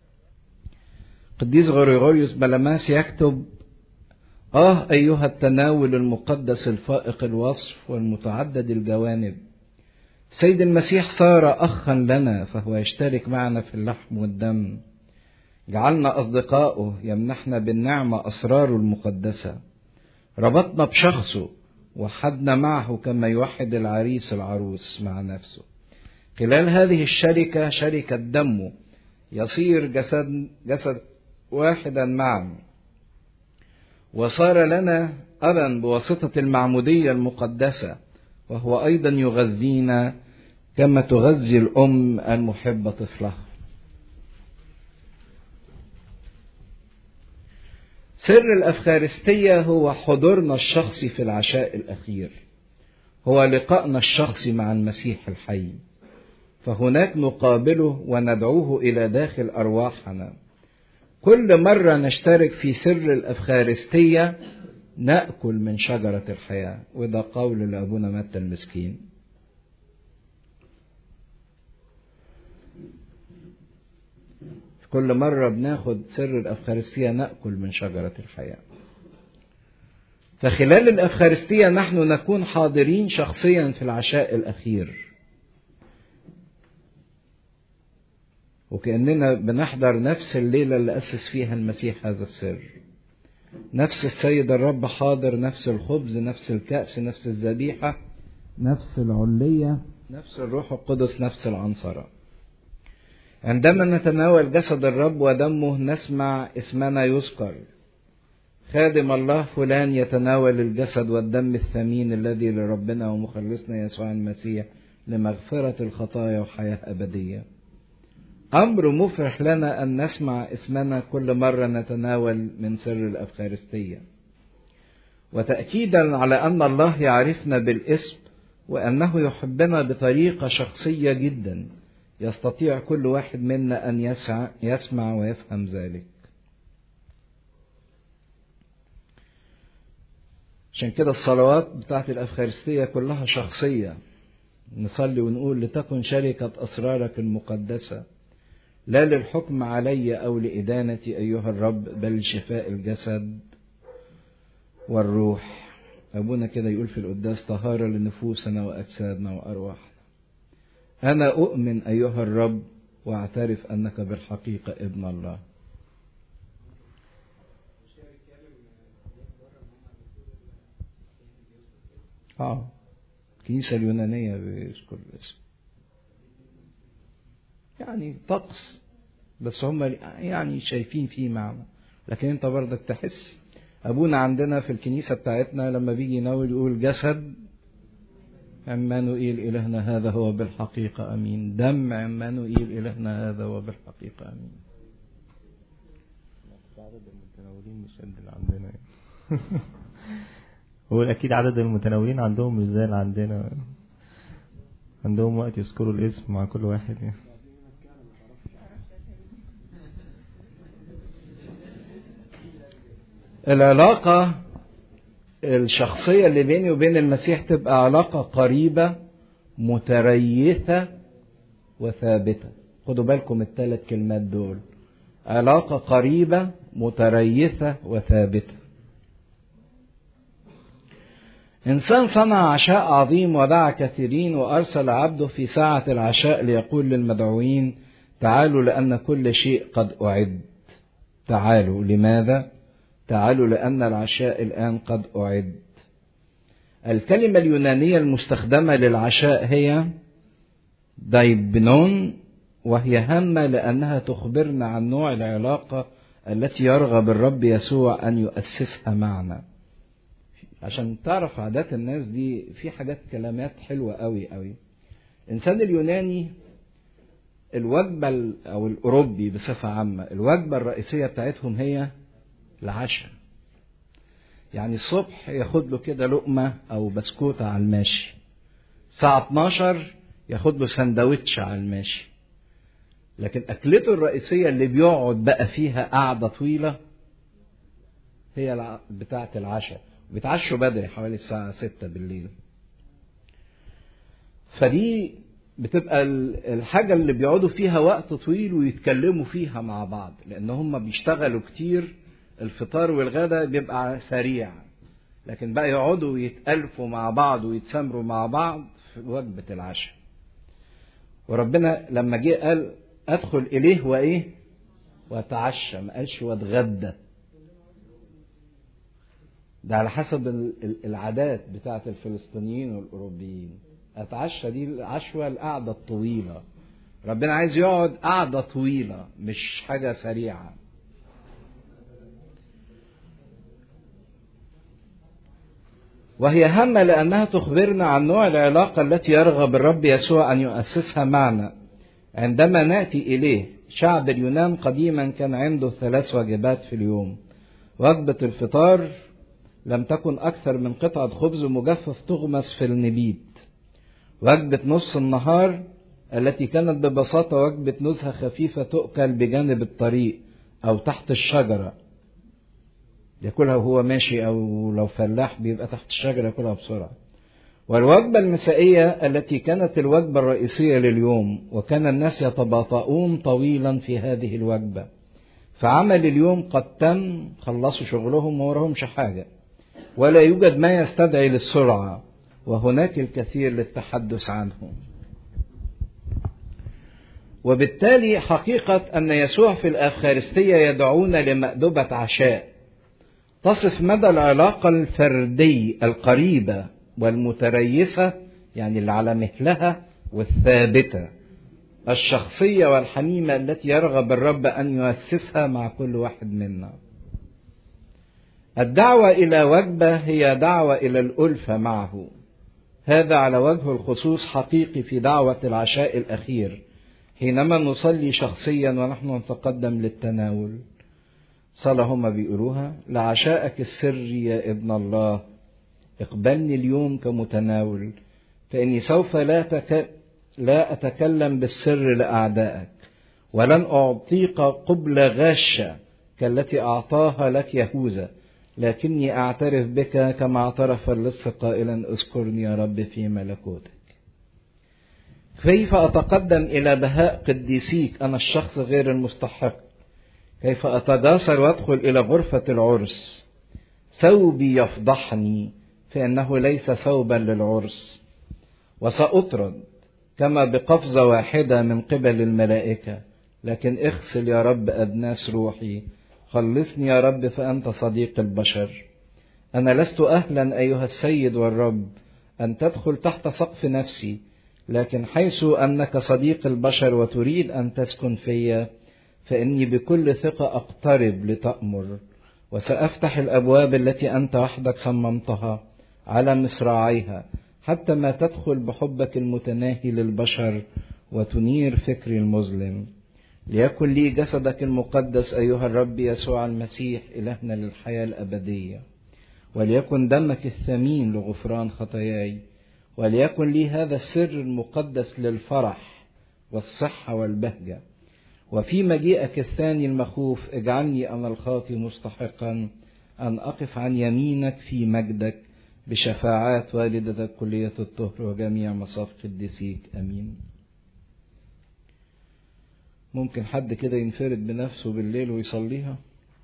قديس غريغوريوس بلماس يكتب آه أيها التناول المقدس الفائق الوصف والمتعدد الجوانب سيد المسيح صار أخا لنا فهو يشترك معنا في اللحم والدم جعلنا أصدقاؤه يمنحنا بالنعمة أسراره المقدسة ربطنا بشخصه وحدنا معه كما يوحد العريس العروس مع نفسه خلال هذه الشركة شركة دمه يصير جسد جسد واحدا معا وصار لنا أبا بواسطة المعمودية المقدسة وهو أيضا يغذينا كما تغذي الأم المحبة طفلها سر الأفخارستية هو حضورنا الشخصي في العشاء الأخير هو لقائنا الشخصي مع المسيح الحي فهناك نقابله وندعوه إلى داخل أرواحنا كل مرة نشترك في سر الأفخارستية نأكل من شجرة الحياة وده قول لأبونا متى المسكين كل مرة بناخد سر الأفخارستية نأكل من شجرة الحياة فخلال الأفخارستية نحن نكون حاضرين شخصيا في العشاء الأخير وكأننا بنحضر نفس الليلة اللي أسس فيها المسيح هذا السر نفس السيد الرب حاضر نفس الخبز نفس الكأس نفس الذبيحة نفس العلية نفس الروح القدس نفس العنصرة عندما نتناول جسد الرب ودمه نسمع اسمنا يذكر خادم الله فلان يتناول الجسد والدم الثمين الذي لربنا ومخلصنا يسوع المسيح لمغفرة الخطايا وحياة أبدية أمر مفرح لنا أن نسمع اسمنا كل مرة نتناول من سر الأفخارستية وتأكيدا على أن الله يعرفنا بالاسم وأنه يحبنا بطريقة شخصية جدا يستطيع كل واحد منا أن يسع يسمع ويفهم ذلك عشان كده الصلوات بتاعت الأفخارستية كلها شخصية نصلي ونقول لتكن شركة أسرارك المقدسة لا للحكم علي أو لإدانتي أيها الرب بل شفاء الجسد والروح أبونا كده يقول في القداس طهارة لنفوسنا وأجسادنا وأرواحنا أنا أؤمن أيها الرب وأعترف أنك بالحقيقة ابن الله آه الكنيسة اليونانية بيذكر الاسم يعني طقس بس هم يعني شايفين فيه معنى لكن انت برضك تحس ابونا عندنا في الكنيسة بتاعتنا لما بيجي يناول يقول جسد عمانوئيل إلهنا هذا هو بالحقيقة أمين دم عمانوئيل إلهنا هذا هو بالحقيقة أمين عدد المتناولين مش قد اللي عندنا هو أكيد عدد المتناولين عندهم مش زي اللي عندنا عندهم وقت يذكروا الاسم مع كل واحد يعني. العلاقة الشخصية اللي بيني وبين المسيح تبقى علاقة قريبة متريثة وثابتة خدوا بالكم الثلاث كلمات دول علاقة قريبة متريثة وثابتة إنسان صنع عشاء عظيم ودعا كثيرين وأرسل عبده في ساعة العشاء ليقول للمدعوين تعالوا لأن كل شيء قد أعد تعالوا لماذا؟ تعالوا لأن العشاء الآن قد أعد الكلمة اليونانية المستخدمة للعشاء هي دايبنون وهي هامة لأنها تخبرنا عن نوع العلاقة التي يرغب الرب يسوع أن يؤسسها معنا عشان تعرف عادات الناس دي في حاجات كلمات حلوة قوي قوي الإنسان اليوناني الوجبة أو الأوروبي بصفة عامة الوجبة الرئيسية بتاعتهم هي العشاء يعني الصبح ياخد له كده لقمة أو بسكوتة على الماشي الساعة 12 ياخد له سندوتش على الماشي لكن أكلته الرئيسية اللي بيقعد بقى فيها قعدة طويلة هي بتاعة العشاء بيتعشوا بدري حوالي الساعة 6 بالليل فدي بتبقى الحاجة اللي بيقعدوا فيها وقت طويل ويتكلموا فيها مع بعض لأن هم بيشتغلوا كتير الفطار والغدا بيبقى سريع لكن بقى يقعدوا ويتألفوا مع بعض ويتسامروا مع بعض في وجبة العشاء وربنا لما جه قال أدخل إليه وإيه وأتعشى ما قالش وأتغدى ده على حسب العادات بتاعة الفلسطينيين والأوروبيين أتعشى دي العشوة القعدة الطويلة ربنا عايز يقعد قعدة طويلة مش حاجة سريعة وهي هامة لأنها تخبرنا عن نوع العلاقة التي يرغب الرب يسوع أن يؤسسها معنا عندما نأتي إليه شعب اليونان قديما كان عنده ثلاث وجبات في اليوم وجبة الفطار لم تكن أكثر من قطعة خبز مجفف تغمس في النبيت وجبة نص النهار التي كانت ببساطة وجبة نزهة خفيفة تؤكل بجانب الطريق أو تحت الشجرة ياكلها وهو ماشي أو لو فلاح بيبقى تحت الشجرة ياكلها بسرعة والوجبة المسائية التي كانت الوجبة الرئيسية لليوم وكان الناس يتباطؤون طويلا في هذه الوجبة فعمل اليوم قد تم خلصوا شغلهم وما وراهمش حاجة ولا يوجد ما يستدعي للسرعة وهناك الكثير للتحدث عنه وبالتالي حقيقة أن يسوع في الأفخارستية يدعونا لمأدبة عشاء تصف مدى العلاقة الفردي القريبة والمتريثة يعني اللي على مهلها والثابتة الشخصية والحميمة التي يرغب الرب أن يؤسسها مع كل واحد منا الدعوة إلى وجبة هي دعوة إلى الألفة معه هذا على وجه الخصوص حقيقي في دعوة العشاء الأخير حينما نصلي شخصيا ونحن نتقدم للتناول صلاة هم بيقولوها لعشاءك السري يا ابن الله اقبلني اليوم كمتناول فإني سوف لا, تك... لا أتكلم بالسر لأعدائك ولن أعطيك قبلة غاشة كالتي أعطاها لك يهوذا لكني أعترف بك كما اعترف اللص قائلا اذكرني يا رب في ملكوتك كيف أتقدم إلى بهاء قديسيك أنا الشخص غير المستحق كيف أتجاسر وأدخل إلى غرفة العرس ثوبي يفضحني فإنه ليس ثوبا للعرس وسأطرد كما بقفزة واحدة من قبل الملائكة لكن اغسل يا رب أدناس روحي خلصني يا رب فأنت صديق البشر أنا لست أهلا أيها السيد والرب أن تدخل تحت سقف نفسي لكن حيث أنك صديق البشر وتريد أن تسكن في فإني بكل ثقة أقترب لتأمر وسأفتح الأبواب التي أنت وحدك صممتها على مصراعيها حتى ما تدخل بحبك المتناهي للبشر وتنير فكري المظلم ليكن لي جسدك المقدس أيها الرب يسوع المسيح إلهنا للحياة الأبدية وليكن دمك الثمين لغفران خطاياي وليكن لي هذا السر المقدس للفرح والصحة والبهجة وفي مجيئك الثاني المخوف اجعلني أنا الخاطي مستحقا أن أقف عن يمينك في مجدك بشفاعات والدتك كلية الطهر وجميع مصاف قديسيك أمين ممكن حد كده ينفرد بنفسه بالليل ويصليها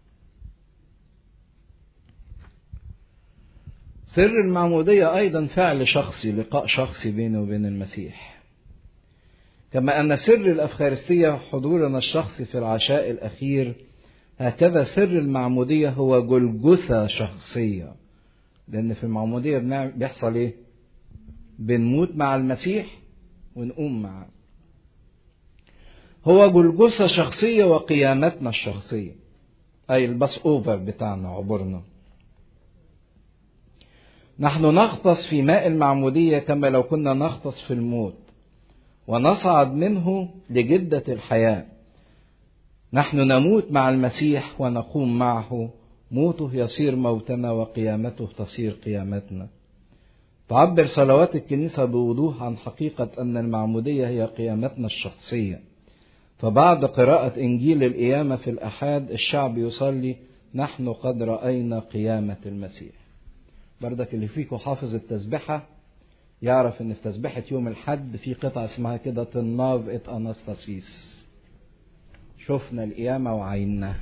سر المعمودية أيضا فعل شخصي لقاء شخصي بينه وبين المسيح كما أن سر الأفخارستية حضورنا الشخصي في العشاء الأخير هكذا سر المعمودية هو جلجثة شخصية لأن في المعمودية بيحصل إيه؟ بنموت مع المسيح ونقوم معه هو جلجثة شخصية وقيامتنا الشخصية أي الباس أوفر بتاعنا عبرنا نحن نغطس في ماء المعمودية كما لو كنا نغطس في الموت ونصعد منه لجدة الحياة نحن نموت مع المسيح ونقوم معه موته يصير موتنا وقيامته تصير قيامتنا تعبر صلوات الكنيسة بوضوح عن حقيقة أن المعمودية هي قيامتنا الشخصية فبعد قراءة إنجيل القيامة في الأحاد الشعب يصلي نحن قد رأينا قيامة المسيح بردك اللي فيكم حافظ التسبحة يعرف ان في تسبحة يوم الحد في قطعة اسمها كده طناف ات انستاسيس شفنا القيامة وعيناها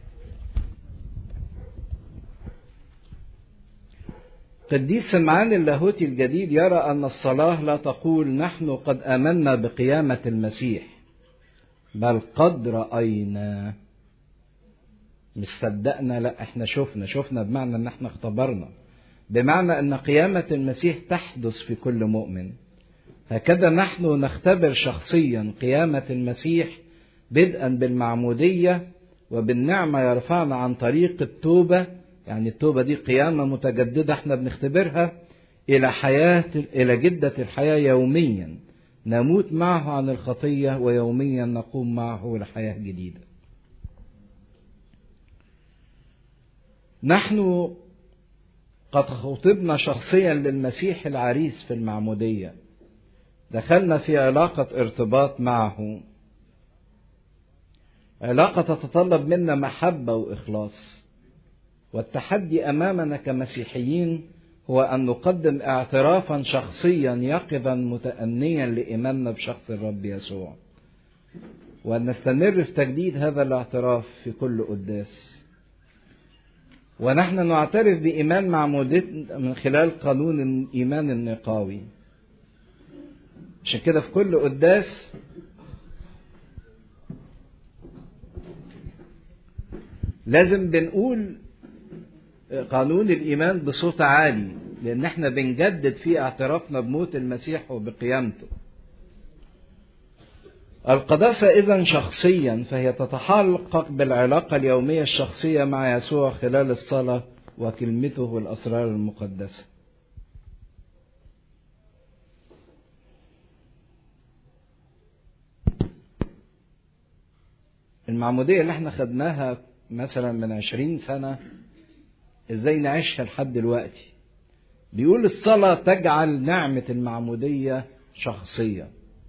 قديس سمعان اللاهوتي الجديد يرى أن الصلاة لا تقول نحن قد آمنا بقيامة المسيح بل قد رأينا مش صدقنا لا احنا شفنا شفنا بمعنى ان احنا اختبرنا بمعنى ان قيامة المسيح تحدث في كل مؤمن هكذا نحن نختبر شخصيا قيامة المسيح بدءا بالمعمودية وبالنعمة يرفعنا عن طريق التوبة يعني التوبة دي قيامة متجددة احنا بنختبرها إلى حياة إلى جدة الحياة يوميا نموت معه عن الخطية ويوميا نقوم معه لحياة جديدة. نحن قد خطبنا شخصيا للمسيح العريس في المعمودية. دخلنا في علاقة ارتباط معه. علاقة تتطلب منا محبة وإخلاص. والتحدي أمامنا كمسيحيين هو أن نقدم اعترافا شخصيا يقظا متأنيا لإيماننا بشخص الرب يسوع وأن نستمر في تجديد هذا الاعتراف في كل قداس ونحن نعترف بإيمان معمودتنا من خلال قانون الإيمان النقاوي عشان كده في كل قداس لازم بنقول قانون الإيمان بصوت عالي لأن احنا بنجدد فيه اعترافنا بموت المسيح وبقيامته القداسة إذا شخصيا فهي تتحقق بالعلاقة اليومية الشخصية مع يسوع خلال الصلاة وكلمته والأسرار المقدسة المعمودية اللي احنا خدناها مثلا من عشرين سنة ازاي نعيشها لحد دلوقتي بيقول الصلاة تجعل نعمة المعمودية شخصية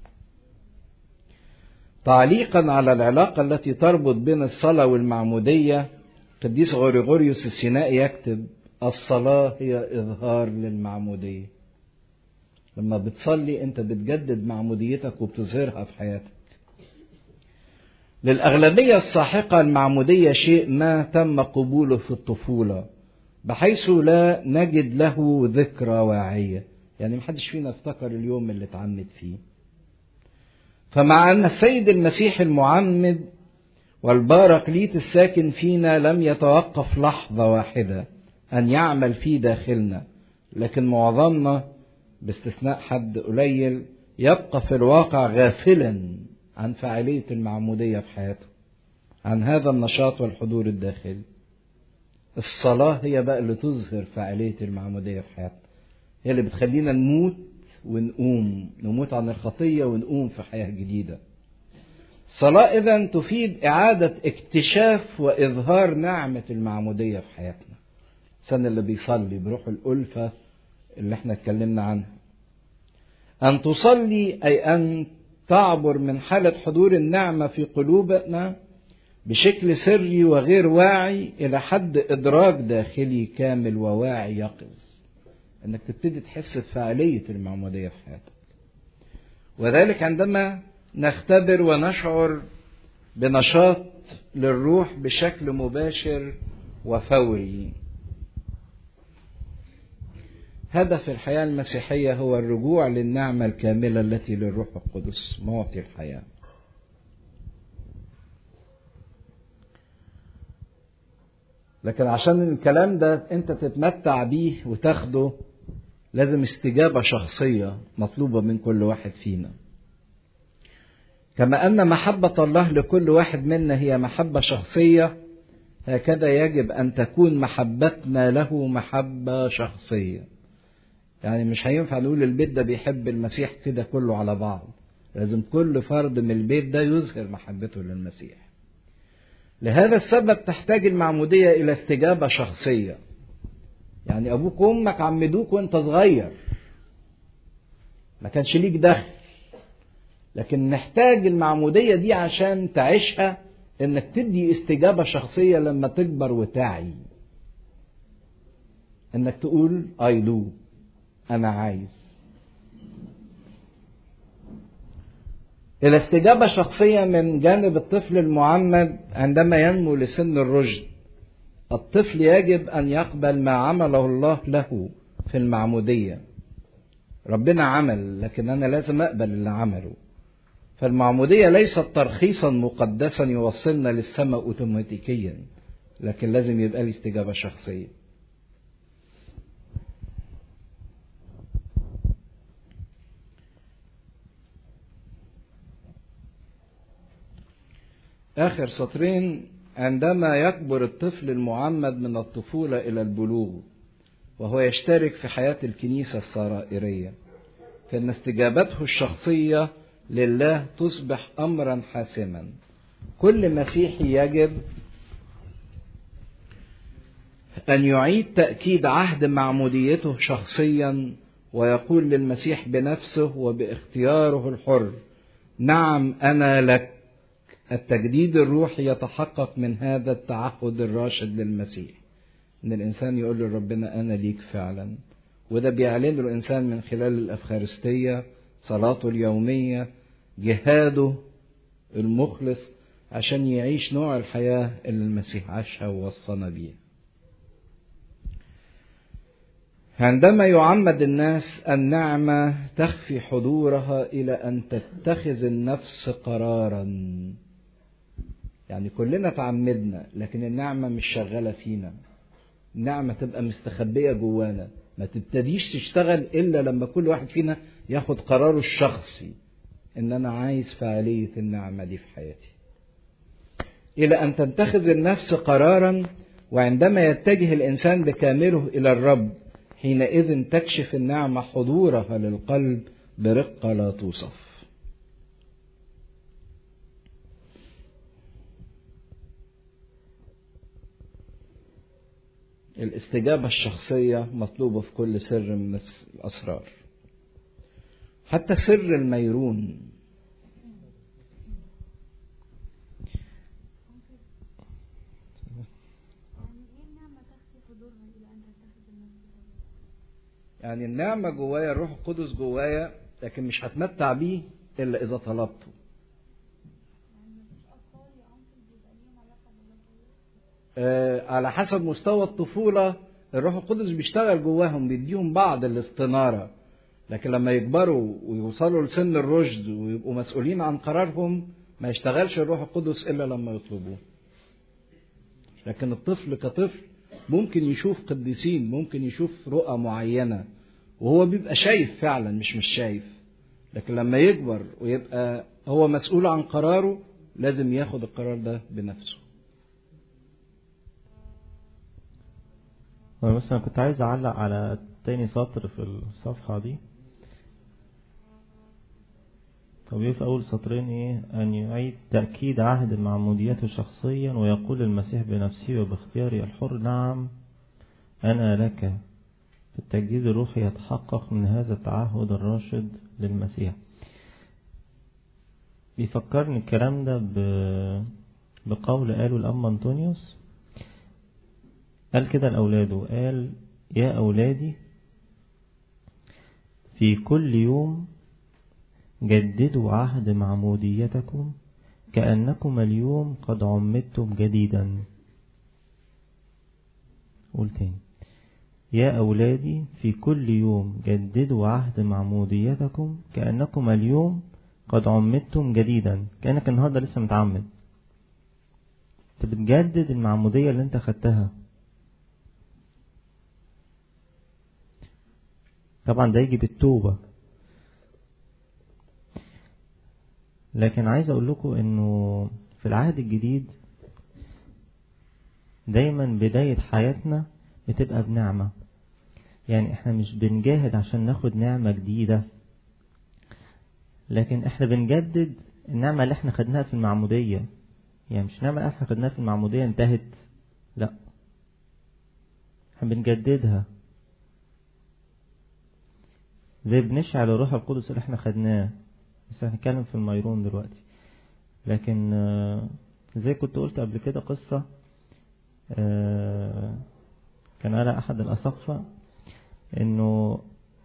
تعليقا على العلاقة التي تربط بين الصلاة والمعمودية قديس غريغوريوس السينائي يكتب الصلاة هي إظهار للمعمودية لما بتصلي أنت بتجدد معموديتك وبتظهرها في حياتك للأغلبية الساحقة المعمودية شيء ما تم قبوله في الطفولة بحيث لا نجد له ذكرى واعية يعني محدش فينا افتكر اليوم اللي اتعمد فيه فمع أن السيد المسيح المعمد والباركليت الساكن فينا لم يتوقف لحظة واحدة أن يعمل في داخلنا لكن معظمنا باستثناء حد قليل يبقى في الواقع غافلا عن فاعلية المعمودية في حياته عن هذا النشاط والحضور الداخلي الصلاة هي بقى اللي تظهر فاعلية المعمودية في حياتنا هي اللي بتخلينا نموت ونقوم نموت عن الخطية ونقوم في حياة جديدة الصلاة إذا تفيد إعادة اكتشاف وإظهار نعمة المعمودية في حياتنا الإنسان اللي بيصلي بروح الألفة اللي احنا اتكلمنا عنها أن تصلي أي أن تعبر من حالة حضور النعمة في قلوبنا بشكل سري وغير واعي إلى حد إدراك داخلي كامل وواعي يقظ انك تبتدي تحس بفاعلية المعمودية في حياتك وذلك عندما نختبر ونشعر بنشاط للروح بشكل مباشر وفوري هدف الحياة المسيحية هو الرجوع للنعمة الكاملة التي للروح القدس معطي الحياة لكن عشان الكلام ده انت تتمتع بيه وتاخده لازم استجابة شخصية مطلوبة من كل واحد فينا كما أن محبة الله لكل واحد منا هي محبة شخصية هكذا يجب أن تكون محبتنا له محبة شخصية يعني مش هينفع نقول البيت ده بيحب المسيح كده كله على بعض لازم كل فرد من البيت ده يظهر محبته للمسيح لهذا السبب تحتاج المعمودية إلى استجابة شخصية يعني أبوك وأمك عمدوك وأنت صغير ما كانش ليك دخل لكن محتاج المعمودية دي عشان تعيشها إنك تدي استجابة شخصية لما تكبر وتعي إنك تقول I do أنا عايز الاستجابة شخصية من جانب الطفل المعمد عندما ينمو لسن الرشد الطفل يجب أن يقبل ما عمله الله له في المعمودية ربنا عمل لكن أنا لازم أقبل اللي عمله فالمعمودية ليست ترخيصا مقدسا يوصلنا للسماء أوتوماتيكيا لكن لازم يبقى لي استجابة شخصية آخر سطرين عندما يكبر الطفل المعمد من الطفولة إلى البلوغ وهو يشترك في حياة الكنيسة السرائرية فإن استجابته الشخصية لله تصبح أمرا حاسما كل مسيحي يجب أن يعيد تأكيد عهد معموديته شخصيا ويقول للمسيح بنفسه وباختياره الحر نعم أنا لك التجديد الروحي يتحقق من هذا التعهد الراشد للمسيح ان الانسان يقول لربنا انا ليك فعلا وده بيعلنه الانسان من خلال الافخارستيه صلاته اليوميه جهاده المخلص عشان يعيش نوع الحياه اللي المسيح عاشها ووصانا بيها عندما يعمد الناس النعمه تخفي حضورها الى ان تتخذ النفس قرارا يعني كلنا تعمدنا لكن النعمة مش شغالة فينا النعمة تبقى مستخبية جوانا ما تبتديش تشتغل إلا لما كل واحد فينا ياخد قراره الشخصي إن أنا عايز فعالية النعمة دي في حياتي إلى أن تتخذ النفس قرارا وعندما يتجه الإنسان بكامله إلى الرب حينئذ تكشف النعمة حضورها للقلب برقة لا توصف الاستجابة الشخصية مطلوبة في كل سر من الأسرار حتى سر الميرون يعني النعمة جوايا الروح القدس جوايا لكن مش هتمتع بيه إلا إذا طلبته آه على حسب مستوى الطفولة الروح القدس بيشتغل جواهم بيديهم بعض الاستنارة لكن لما يكبروا ويوصلوا لسن الرشد ويبقوا مسؤولين عن قرارهم ما يشتغلش الروح القدس إلا لما يطلبوه لكن الطفل كطفل ممكن يشوف قديسين ممكن يشوف رؤى معينة وهو بيبقى شايف فعلا مش مش شايف لكن لما يكبر ويبقى هو مسؤول عن قراره لازم ياخد القرار ده بنفسه مثلا كنت عايز اعلق على تاني سطر في الصفحة دي طب في أول سطرين إيه أن يعيد تأكيد عهد معموديته شخصيا ويقول المسيح بنفسه وباختياري الحر نعم أنا لك في التجديد الروحي يتحقق من هذا التعهد الراشد للمسيح بيفكرني الكلام ده بقول قاله الأم أنطونيوس قال كده لأولاده قال يا أولادي في كل يوم جددوا عهد معموديتكم كأنكم اليوم قد عمدتم جديدا قول تاني يا أولادي في كل يوم جددوا عهد معموديتكم كأنكم اليوم قد عمدتم جديدا كأنك النهاردة لسه متعمد انت بتجدد المعمودية اللي انت خدتها طبعا ده يجي بالتوبة لكن عايز اقول لكم انه في العهد الجديد دايما بداية حياتنا بتبقى بنعمة يعني احنا مش بنجاهد عشان ناخد نعمة جديدة لكن احنا بنجدد النعمة اللي احنا خدناها في المعمودية يعني مش نعمة احنا خدناها في المعمودية انتهت لا احنا بنجددها زي بنشعل الروح القدس اللي احنا خدناه بس هنتكلم في الميرون دلوقتي لكن زي كنت قلت قبل كده قصة كان قال أحد الأسقفة إنه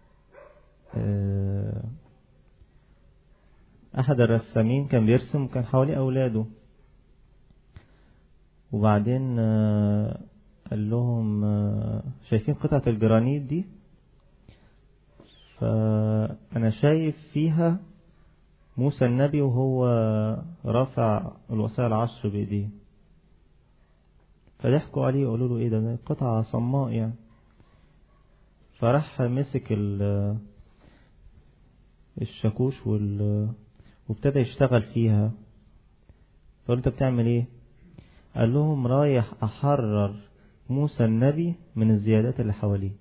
أحد الرسامين كان بيرسم كان حواليه أولاده وبعدين قال لهم شايفين قطعة الجرانيت دي فأنا شايف فيها موسى النبي وهو رافع الوصايا العشر بإيديه فضحكوا عليه وقالوا له ايه ده قطعة صماء يعني فراح مسك الشاكوش وال وابتدى يشتغل فيها فقال انت بتعمل ايه قال لهم رايح احرر موسى النبي من الزيادات اللي حواليه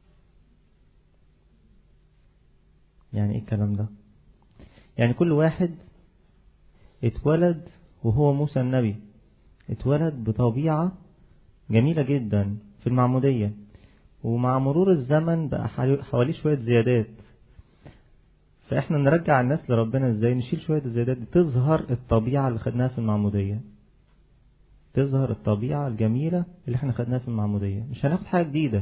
يعني ايه الكلام ده يعني كل واحد اتولد وهو موسى النبي اتولد بطبيعة جميلة جدا في المعمودية ومع مرور الزمن بقى حواليه شوية زيادات فاحنا نرجع الناس لربنا ازاي نشيل شوية الزيادات دي تظهر الطبيعة اللي خدناها في المعمودية تظهر الطبيعة الجميلة اللي احنا خدناها في المعمودية مش هناخد حاجة جديدة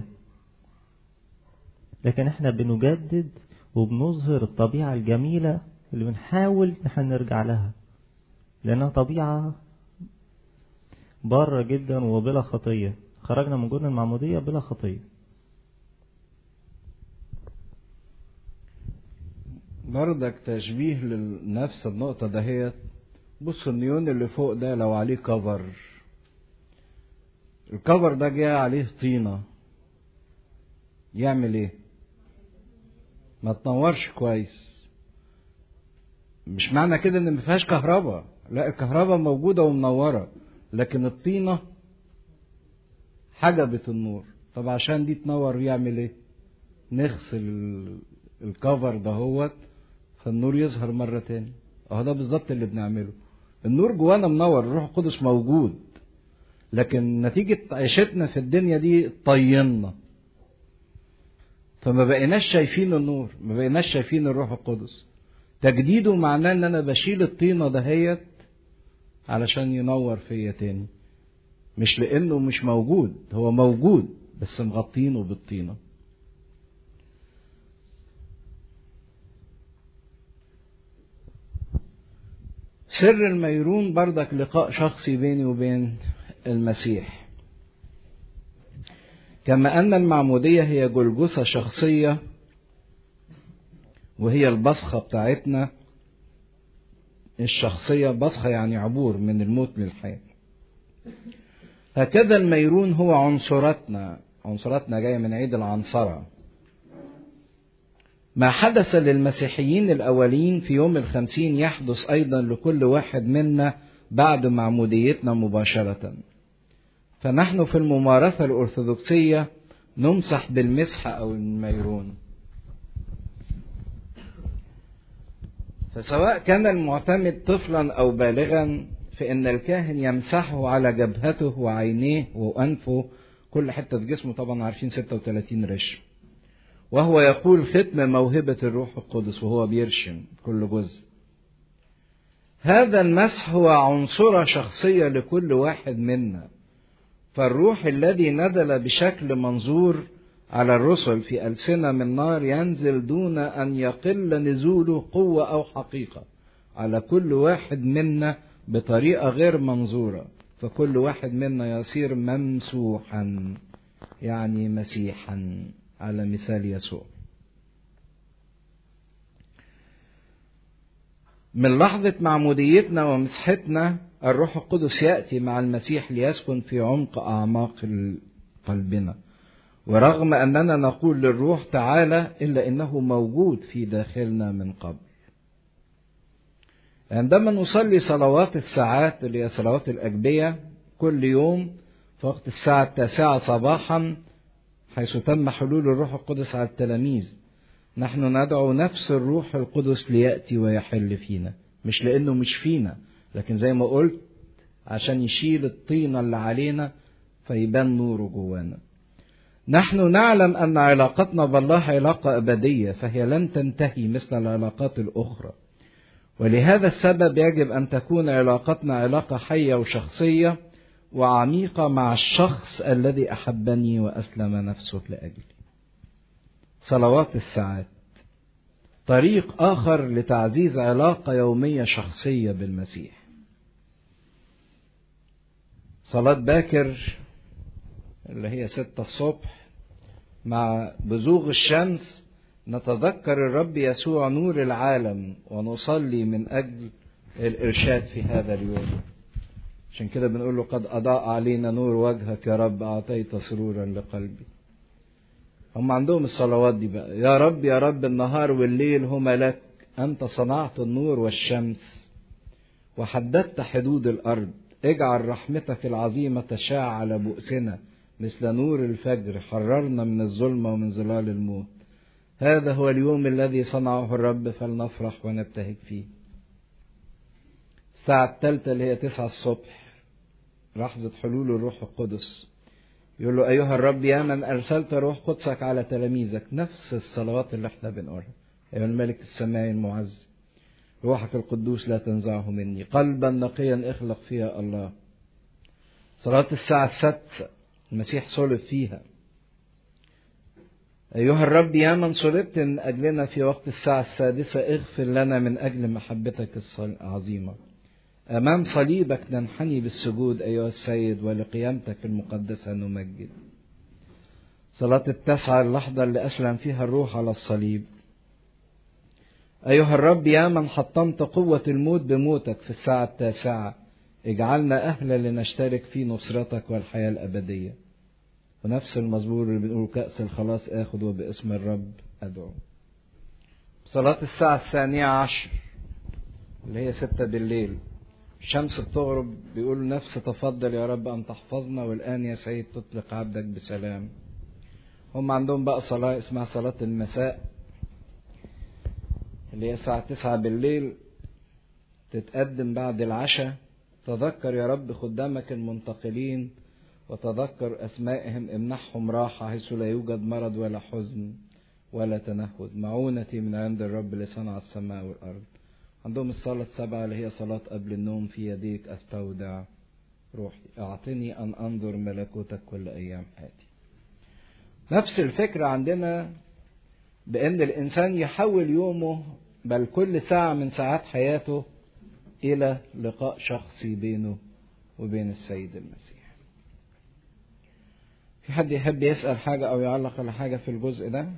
لكن احنا بنجدد وبنظهر الطبيعة الجميلة اللي بنحاول نحن نرجع لها لأنها طبيعة بره جدا وبلا خطية خرجنا من جنة المعمودية بلا خطية بردك تشبيه لنفس النقطة دهيت بص النيون اللي فوق ده لو عليه كفر الكفر ده جاي عليه طينة يعمل ايه ما تنورش كويس مش معنى كده ان ما فيهاش كهرباء لا الكهرباء موجودة ومنورة لكن الطينة حجبت النور طب عشان دي تنور يعمل ايه نغسل الكفر دهوت فالنور يظهر مرة تاني اهو ده بالظبط اللي بنعمله النور جوانا منور الروح القدس موجود لكن نتيجة عيشتنا في الدنيا دي طينا فما بقيناش شايفين النور ما بقيناش شايفين الروح القدس تجديده معناه ان انا بشيل الطينة دهيت علشان ينور فيا تاني مش لانه مش موجود هو موجود بس مغطينه بالطينه سر الميرون بردك لقاء شخصي بيني وبين المسيح كما أن المعمودية هي جلجثة شخصية وهي البصخة بتاعتنا الشخصية بصخة يعني عبور من الموت للحياة هكذا الميرون هو عنصرتنا عنصرتنا جاية من عيد العنصرة ما حدث للمسيحيين الأولين في يوم الخمسين يحدث أيضا لكل واحد منا بعد معموديتنا مباشرة فنحن في الممارسة الأرثوذكسية نمسح بالمسحة أو الميرون فسواء كان المعتمد طفلا أو بالغا فإن الكاهن يمسحه على جبهته وعينيه وأنفه كل حتة في جسمه طبعا عارفين 36 رشم وهو يقول ختم موهبة الروح القدس وهو بيرشم كل جزء هذا المسح هو عنصرة شخصية لكل واحد منا فالروح الذي نزل بشكل منظور على الرسل في ألسنة من نار ينزل دون أن يقل نزوله قوة أو حقيقة على كل واحد منا بطريقة غير منظورة فكل واحد منا يصير ممسوحا يعني مسيحا على مثال يسوع من لحظة معموديتنا ومسحتنا الروح القدس يأتي مع المسيح ليسكن في عمق أعماق قلبنا ورغم أننا نقول للروح تعالى إلا إنه موجود في داخلنا من قبل عندما نصلي صلوات الساعات اللي هي صلوات الأجبية كل يوم في وقت الساعة التاسعة صباحا حيث تم حلول الروح القدس على التلاميذ نحن ندعو نفس الروح القدس ليأتي ويحل فينا مش لأنه مش فينا لكن زي ما قلت عشان يشيل الطينة اللي علينا فيبان نوره جوانا نحن نعلم أن علاقتنا بالله علاقة أبدية فهي لن تنتهي مثل العلاقات الأخرى ولهذا السبب يجب أن تكون علاقتنا علاقة حية وشخصية وعميقة مع الشخص الذي أحبني وأسلم نفسه لأجلي صلوات الساعات طريق آخر لتعزيز علاقة يومية شخصية بالمسيح صلاة باكر اللي هي ستة الصبح مع بزوغ الشمس نتذكر الرب يسوع نور العالم ونصلي من أجل الإرشاد في هذا اليوم عشان كده بنقول له قد أضاء علينا نور وجهك يا رب أعطيت سرورا لقلبي هم عندهم الصلوات دي بقى يا رب يا رب النهار والليل هما لك أنت صنعت النور والشمس وحددت حدود الأرض اجعل رحمتك العظيمة تشاع على بؤسنا مثل نور الفجر حررنا من الظلمة ومن ظلال الموت هذا هو اليوم الذي صنعه الرب فلنفرح ونبتهج فيه الساعة الثالثة اللي هي تسعة الصبح لحظة حلول الروح القدس يقول له أيها الرب يا من أرسلت روح قدسك على تلاميذك نفس الصلوات اللي احنا بنقولها أيها الملك السماوي المعز روحك القدوس لا تنزعه مني قلبا نقيا اخلق فيها الله صلاة الساعة السادسة المسيح صلب فيها أيها الرب يا من صلبت من أجلنا في وقت الساعة السادسة اغفر لنا من أجل محبتك العظيمة أمام صليبك ننحني بالسجود أيها السيد ولقيامتك المقدسة نمجد صلاة التاسعة اللحظة اللي أسلم فيها الروح على الصليب أيها الرب يا من حطمت قوة الموت بموتك في الساعة التاسعة اجعلنا أهلا لنشترك في نصرتك والحياة الأبدية ونفس المزمور اللي بنقول كأس الخلاص آخذ وباسم الرب أدعو صلاة الساعة الثانية عشر اللي هي ستة بالليل الشمس بتغرب بيقول نفس تفضل يا رب أن تحفظنا والآن يا سيد تطلق عبدك بسلام هم عندهم بقى صلاة اسمها صلاة المساء اللي هي الساعة تسعة بالليل تتقدم بعد العشاء تذكر يا رب خدامك المنتقلين وتذكر أسمائهم امنحهم راحة حيث لا يوجد مرض ولا حزن ولا تنهد معونتي من عند الرب اللي صنع السماء والأرض عندهم الصلاة السبعة اللي هي صلاة قبل النوم في يديك أستودع روحي أعطني أن أنظر ملكوتك كل أيام حياتي نفس الفكرة عندنا بأن الإنسان يحول يومه بل كل ساعة من ساعات حياته إلى لقاء شخصي بينه وبين السيد المسيح في حد يحب يسأل حاجة أو يعلق على حاجة في الجزء ده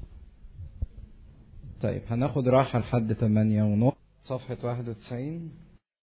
طيب هناخد راحة لحد 8 ونص صفحة 91